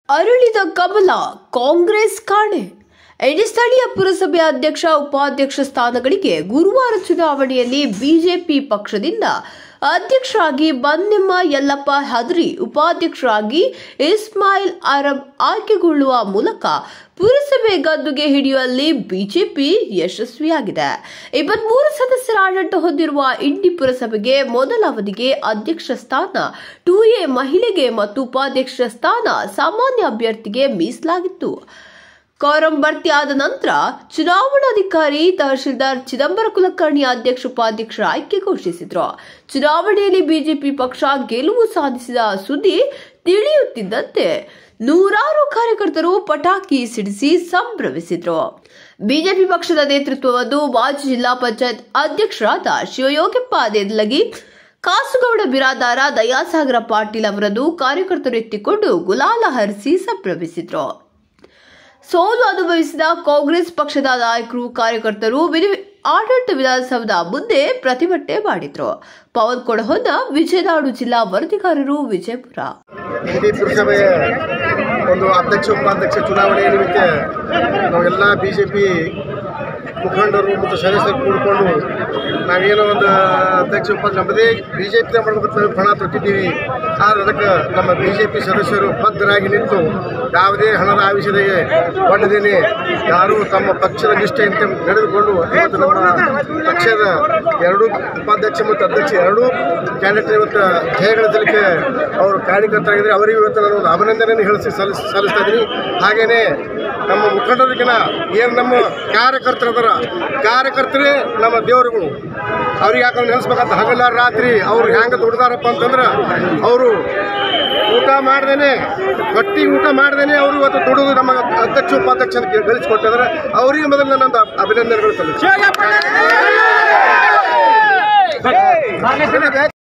ಅರಳಿದ ಕಮಲ ಕಾಂಗ್ರೆಸ್ ಕಾಣೆ ಎಡಿ ಸ್ಥಳೀಯ ಪುರಸಭೆ ಅಧ್ಯಕ್ಷ ಉಪಾಧ್ಯಕ್ಷ ಸ್ಥಾನಗಳಿಗೆ ಗುರುವಾರ ಚುನಾವಣೆಯಲ್ಲಿ ಬಿಜೆಪಿ ಪಕ್ಷದಿಂದ ಅಧ್ಯಕ್ಷರಾಗಿ ಬನ್ನಿಮ್ಮ ಯಲ್ಲಪ್ಪ ಹದ್ರಿ ಉಪಾಧ್ಯಕ್ಷರಾಗಿ ಇಸ್ಮಾಯಿಲ್ ಅರಬ್ ಆಯ್ಕೆಗೊಳ್ಳುವ ಮೂಲಕ ಪುರಸಭೆ ಗದ್ದುಗೆ ಹಿಡಿಯುವಲ್ಲಿ ಬಿಜೆಪಿ ಯಶಸ್ವಿಯಾಗಿದೆ ಇಪ್ಪತ್ಮೂರು ಸದಸ್ಯರ ಆಡಳಿತ ಹೊಂದಿರುವ ಇಂಡಿ ಪುರಸಭೆಗೆ ಮೊದಲ ಅವಧಿಗೆ ಅಧ್ಯಕ್ಷ ಸ್ಥಾನ ಟೂ ಎ ಮಹಿಳೆಗೆ ಮತ್ತು ಉಪಾಧ್ಯಕ್ಷ ಸ್ಥಾನ ಸಾಮಾನ್ಯ ಅಭ್ಯರ್ಥಿಗೆ ಮೀಸಲಾಗಿತ್ತು ಕೋರಂ ಭರ್ತಿ ಆದ ನಂತರ ಚುನಾವಣಾಧಿಕಾರಿ ತಹಶೀಲ್ದಾರ್ ಚಿದಂಬರ ಕುಲಕರ್ಣಿ ಅಧ್ಯಕ್ಷ ಉಪಾಧ್ಯಕ್ಷರ ಆಯ್ಕೆ ಘೋಷಿಸಿದ್ರು ಚುನಾವಣೆಯಲ್ಲಿ ಬಿಜೆಪಿ ಪಕ್ಷ ಗೆಲುವು ಸಾಧಿಸಿದ ಸುದ್ದಿ ತಿಳಿಯುತ್ತಿದ್ದಂತೆ ನೂರಾರು ಕಾರ್ಯಕರ್ತರು ಪಟಾಕಿ ಸಿಡಿಸಿ ಸಂಭ್ರಮಿಸಿದ್ರು ಬಿಜೆಪಿ ಪಕ್ಷದ ನೇತೃತ್ವವನ್ನು ಮಾಜಿ ಜಿಲ್ಲಾ ಪಂಚಾಯತ್ ಅಧ್ಯಕ್ಷರಾದ ಶಿವಯೋಗಪ್ಪ ದೇದ್ಲಗಿ ಕಾಸುಗೌಡ ಬಿರಾದಾರ ದಯಾಸಾಗರ ಪಾಟೀಲ್ ಅವರನ್ನು ಕಾರ್ಯಕರ್ತರು ಎತ್ತಿಕೊಂಡು ಗುಲಾಲ ಹರಿಸಿ ಸಂಭ್ರಮಿಸಿದ್ರು ಸೋಲು ಅನುಭವಿಸಿದ ಕಾಂಗ್ರೆಸ್ ಪಕ್ಷದ ನಾಯಕರು ಕಾರ್ಯಕರ್ತರು ವಿಧಿ- ಆಡಳಿತ ವಿಧಾನಸೌಧ ಮುಂದೆ ಪ್ರತಿಭಟನೆ ಮಾಡಿದ್ರು ಪವನ್ ಕೊಡಹೊನ್ನ ವಿಜಯನಾಡು ಜಿಲ್ಲಾ ವರದಿಗಾರರು ವಿಜಯಪುರ ಇಂಡಿ ಪುರಸಭೆಯ ಒಂದು ಅಧ್ಯಕ್ಷ ಉಪಾಧ್ಯಕ್ಷ ಚುನಾವಣೆಯ ನಿಮಿತ್ತ ನಾವೆಲ್ಲ ಬಿ ಜೆ ಪಿ ಮುಖಂಡರು ಮತ್ತು ಸದಸ್ಯರು ಕೂಡಿಕೊಂಡು ನಾವೇನೋ ಒಂದು ಅಧ್ಯಕ್ಷ ಉಪಾಧ್ಯಕ್ಷ ನಮ್ಮದೇ ಬಿ ಜೆ ಪಿ ಮಾಡ್ಬೇಕಂತ ನಾವು ಪಣ ತೊಟ್ಟಿದ್ದೀವಿ ಆದರೆ ಅದಕ್ಕೆ ನಮ್ಮ ಬಿ ಜೆ ಪಿ ಸದಸ್ಯರು ಬದ್ಧರಾಗಿ ನಿಂತು ಯಾವುದೇ ಹಣದ ಆವಿಷದೆಗೆ ಒಡ್ಡದೇನೆ ಯಾರೂ ತಮ್ಮ ಪಕ್ಷದ ನಿಷ್ಠೆಯಂತೆ ನಡೆದುಕೊಂಡು ಇವತ್ತು ನಮ್ಮ ಪಕ್ಷದ ಎರಡೂ ಉಪಾಧ್ಯಕ್ಷ ಮತ್ತು ಅಧ್ಯಕ್ಷ ಎರಡೂ ಕ್ಯಾಂಡಿಡೇಟ್ ಇವತ್ತು ಜಯಗಳಿಸಲಿಕ್ಕೆ ಅವರು ಕಾರ್ಯಕರ್ತರಾಗಿದ್ದಾರೆ ಅವರಿಗೂ ಇವತ್ತು ನಾನು ಒಂದು ಅಭಿನಂದನೆಯನ್ನು ಹೇಳಿಸಿ ಸಲ್ಲಿಸ್ ಸಲ್ಲಿಸ್ತಾ ಇದ್ದೀನಿ ಹಾಗೆಯೇ ನಮ್ಮ ಮುಖಂಡರಿಗಿನ ಏನು ನಮ್ಮ ಕಾರ್ಯಕರ್ತರದಾರ ಕಾರ್ಯಕರ್ತರೇ ನಮ್ಮ ದೇವರುಗಳು ಅವ್ರಿಗೆ ಯಾಕಂದ್ರೆ ನೆನೆಸ್ಬೇಕಂತ ಹಗಲ ರಾತ್ರಿ ಅವ್ರು ಹೆಂಗೆ ದುಡ್ದಾರಪ್ಪ ಅಂತಂದ್ರೆ ಅವರು ಊಟ ಮಾಡ್ದೇನೆ ಹೊಟ್ಟಿ ಊಟ ಮಾಡ್ದೇನೆ ಅವರು ಇವತ್ತು ದುಡಿದು ನಮ್ಮ ಅಧ್ಯಕ್ಷ ಉಪಾಧ್ಯಕ್ಷ ಗಳಿಸಿಕೊಟ್ಟಿದ್ದಾರೆ ಅವರಿಗೆ ಮೊದಲು ನನ್ನೊಂದು ಅಭಿನಂದನೆಗಳು ಸಲ್ಲಿಸ್ತೀನಿ